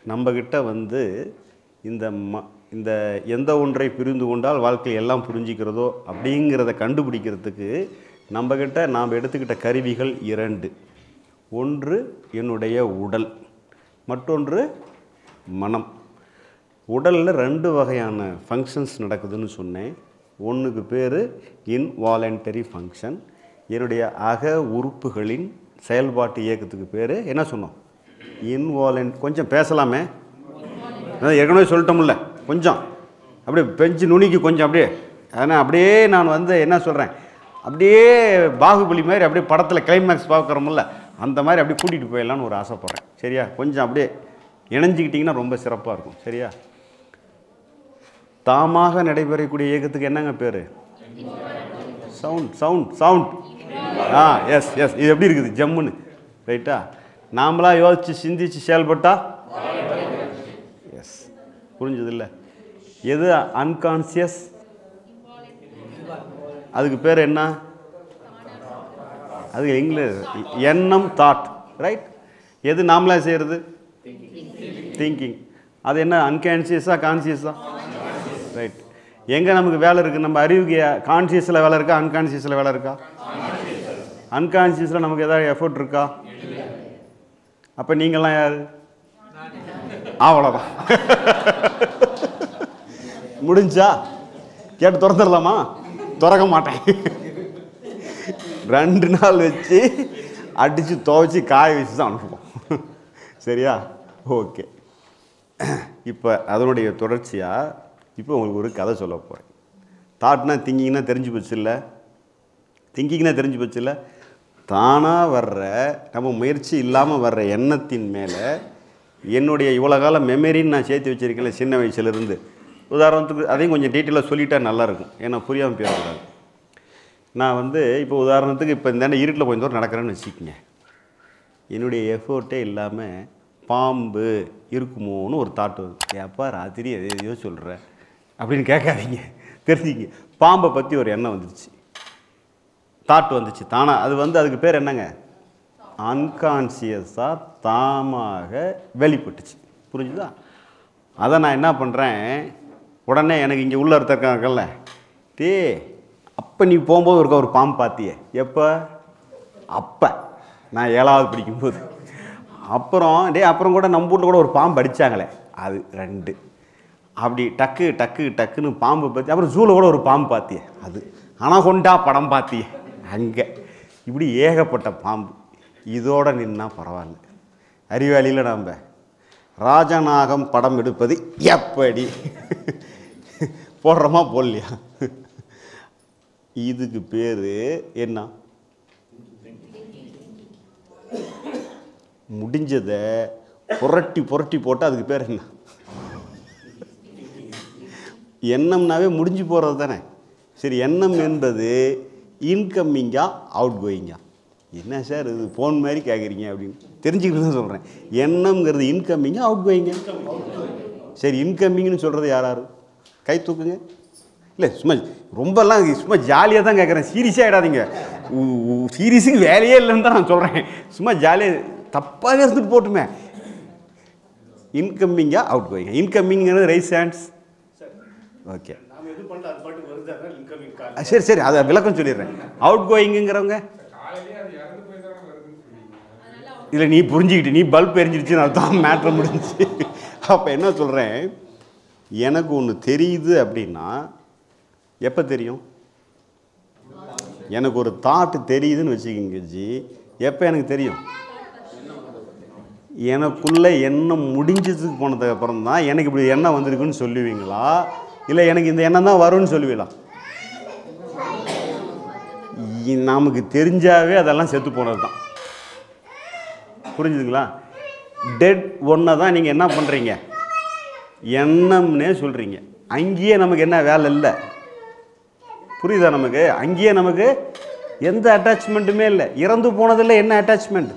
நம்மக்கிட்ட வந்து இந்த ம இந்த எந்த ஒன்றை புரிந்து கொண்டால் வாழ்க்கை எல்லாம் புரிஞ்சிக்கிறதோ அப்படிங்கிறத கண்டுபிடிக்கிறதுக்கு நம்மக்கிட்ட நாம் எடுத்துக்கிட்ட கருவிகள் இரண்டு ஒன்று என்னுடைய உடல் மற்றொன்று மனம் உடலில் ரெண்டு வகையான ஃபங்க்ஷன்ஸ் நடக்குதுன்னு சொன்னேன் ஒன்றுக்கு பேர் இன்வாலண்டரி ஃபங்க்ஷன் என்னுடைய அக உறுப்புகளின் செயல்பாட்டு இயக்கத்துக்கு பேர் என்ன சொன்னோம் இன்வாலண்ட் கொஞ்சம் பேசலாமே அதான் ஏற்கனவே சொல்லிட்டோம்ல கொஞ்சம் அப்படியே பெஞ்சு நுனிக்கு கொஞ்சம் அப்படியே ஆனால் அப்படியே நான் வந்து என்ன சொல்கிறேன் அப்படியே பாகுபலி மாதிரி அப்படியே படத்தில் கிளைமேக்ஸ் பார்க்குறோம்ல அந்த மாதிரி அப்படியே கூட்டிகிட்டு போயிடலான்னு ஒரு ஆசைப்பட்றேன் சரியா கொஞ்சம் அப்படியே இணைஞ்சிக்கிட்டிங்கன்னா ரொம்ப சிறப்பாக இருக்கும் சரியா தாமாக நடைபெறக்கூடிய இயக்கத்துக்கு என்னங்க பேர் சவுண்ட் சவுண்ட் சவுண்ட் ஆ எஸ் எஸ் இது எப்படி இருக்குது ஜம்முன்னு ரைட்டா நாமளா யோசித்து சிந்திச்சு செயல்பட்டா எஸ் புரிஞ்சதில்ல எது அன்கான்சியஸ் அதுக்கு பேர் என்ன அது இங்கிலீஷ் எண்ணம் தாட் ரைட் எது நாமளா செய்கிறது திங்கிங் அது என்ன அன்கான்சியஸா கான்சியஸா ரைட் எங்கே நமக்கு வேலை இருக்குது நம்ம அறிவுக்கு கான்சியஸில் வேலை இருக்கா அன்கான்சியஸில் வேலை இருக்கா அன்கான்சியஸில் நமக்கு ஏதாவது எஃபோர்ட் இருக்கா அப்போ நீங்கள்லாம் யார் அவ்வளோதான் முடிஞ்சா கேட்டு திறந்துடலாமா திறக்க மாட்டேன் ரெண்டு நாள் வச்சு அடித்து துவைச்சி காய வச்சு தான் அனுப்புவோம் சரியா ஓகே இப்போ அதனுடைய தொடர்ச்சியாக இப்போ உங்களுக்கு ஒரு கதை சொல்ல போகிறேன் தாட்னா திங்கிங்னா தெரிஞ்சு போச்சு இல்லை திங்கிங்னா தெரிஞ்சு போச்சு இல்லை தானாக வர்ற நம்ம முயற்சி இல்லாமல் வர்ற எண்ணத்தின் மேலே என்னுடைய இவ்வளோ காலம் மெமரின்னு நான் சேர்த்து வச்சுருக்கேன்ல சின்ன வயசுலேருந்து உதாரணத்துக்கு அதையும் கொஞ்சம் டீட்டெயிலாக சொல்லிட்டா நல்லாயிருக்கும் ஏன்னா புரியாமல் போயிடக்கூடாது நான் வந்து இப்போ உதாரணத்துக்கு இப்போ இந்த இருட்டில் கொஞ்சம் தூரம் நடக்கிறேன்னு வச்சுக்கோங்க என்னுடைய எஃபோர்ட்டே இல்லாமல் பாம்பு இருக்குமோன்னு ஒரு தாட் வருது ஏப்பா ராத்திரி எதை எதையோ சொல்கிற அப்படின்னு கேட்காதீங்க தெரிஞ்சுங்க பாம்பை பற்றி ஒரு எண்ணம் வந்துருச்சு தாட் வந்துச்சு தானா அது வந்து அதுக்கு பேர் என்னங்க அன்கான்சியஸாக தாமாக வெளிப்பட்டுச்சு புரிஞ்சுதா அதை நான் என்ன பண்ணுறேன் உடனே எனக்கு இங்கே உள்ள இருக்காங்கல்ல டே அப்போ நீ போகும்போது இருக்க ஒரு பாம்பு பார்த்தியே எப்போ அப்போ நான் ஏழாவது படிக்கும்போது அப்புறம் டே அப்புறம் கூட நம்ம வீட்டில் கூட ஒரு பாம்பு அடித்தாங்களே அது ரெண்டு அப்படி டக்கு டக்கு டக்குன்னு பாம்பு பற்றி அப்புறம் ஜூவில் கூட ஒரு பாம்பு பார்த்தியே அது அனகொண்டா படம் பார்த்தியே அங்கே இப்படி ஏகப்பட்ட பாம்பு இதோட நின்னா பரவாயில்ல அறிவாளியில் நாம் ராஜநாகம் படம் எடுப்பது எப்படி போடுறோமா போடலையா இதுக்கு பேர் என்ன முடிஞ்சதை புரட்டி புரட்டி போட்டால் அதுக்கு பேர் என்ன எண்ணம்னாவே முடிஞ்சு போகிறது தானே சரி எண்ணம் என்பது இன்கம்மிங்கா அவுட் கோயிங்கா என்ன சார் இது ஃபோன் மாதிரி கேட்குறீங்க அப்படின்னு தெரிஞ்சுக்கிட்டு தான் சொல்கிறேன் எண்ணம்ங்கிறது இன்கம்மிங்கா அவுட் கோயிங்க சரி இன்கம்மிங்னு சொல்கிறது யார் யார் கை தூக்குங்க இல்லை சும்மா ரொம்பலாம் சும்மா ஜாலியாக தான் கேட்குறேன் சீரியஸாக ஆகிடாதீங்க சீரியஸுக்கு வேலையே இல்லைன்னு தான் நான் சொல்கிறேன் சும்மா ஜாலியாக தப்பாகவே இருந்துட்டு போட்டுமே இன்கம்மிங்கா அவுட் கோயிங்க இன்கம்மிங்கிறது ரைஸ் ஹேண்ட்ஸ் ஓகே நாம எது பண்ணல அது பாட்டுக்கு வருது அதான் இன்கமிங் கால் சரி சரி அதை விளக்கம் சொல்லிடுறேன் அவுட் கோயிங்குங்கிறவங்க இல்லை நீ புரிஞ்சுக்கிட்டு நீ பல்ப் எரிஞ்சிருச்சுன்னு அர்த்தம் மேட்ரு முடிஞ்சுச்சு அப்போ என்ன சொல்கிறேன் எனக்கு ஒன்று தெரியுது அப்படின்னா எப்போ தெரியும் எனக்கு ஒரு தாட்டு தெரியுதுன்னு வச்சுக்கிங்க ஜி எப்போ எனக்கு தெரியும் எனக்குள்ள எண்ணம் முடிஞ்சதுக்கு போனதுக்கு அப்புறம் தான் எனக்கு இப்படி எண்ணம் வந்திருக்குன்னு சொல்லுவீங்களா இல்லை எனக்கு இந்த எண்ணம் தான் வரும்னு சொல்லுவீங்களா இ- நமக்கு தெரிஞ்சாவே அதெல்லாம் செத்து போனது தான் புரிஞ்சுதுங்களா டெட் ஒன்றை தான் நீங்கள் என்ன பண்ணுறீங்க எண்ணம்னே சொல்கிறீங்க அங்கேயே நமக்கு என்ன வேலை இல்லை புரியுதா நமக்கு அங்கேயே நமக்கு எந்த அட்டாச்மெண்ட்டுமே இல்லை இறந்து போனதில் என்ன அட்டாச்மெண்ட்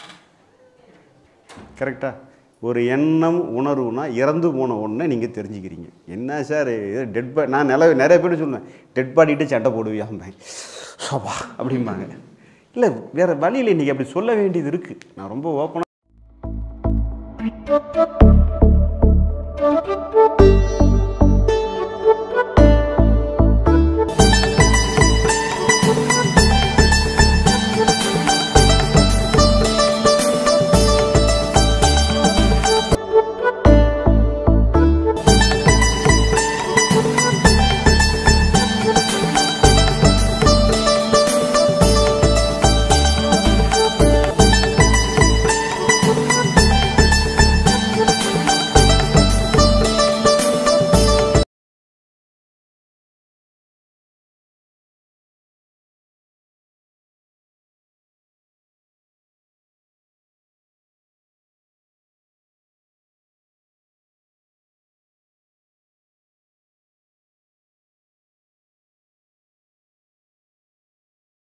கரெக்டா ஒரு எண்ணம் உணர்வுனா இறந்து போன ஒன்றை நீங்கள் தெரிஞ்சுக்கிறீங்க என்ன சார் டெட் பா நான் நில நிறைய பேர் சொல்லுவேன் டெட் பாடிட்டு சண்டை போடுவியாம்பேன் சோபா அப்படிம்பாங்க இல்லை வேறு வழியில் இன்றைக்கி அப்படி சொல்ல வேண்டியது இருக்குது நான் ரொம்ப ஓப்பனாக Thank you.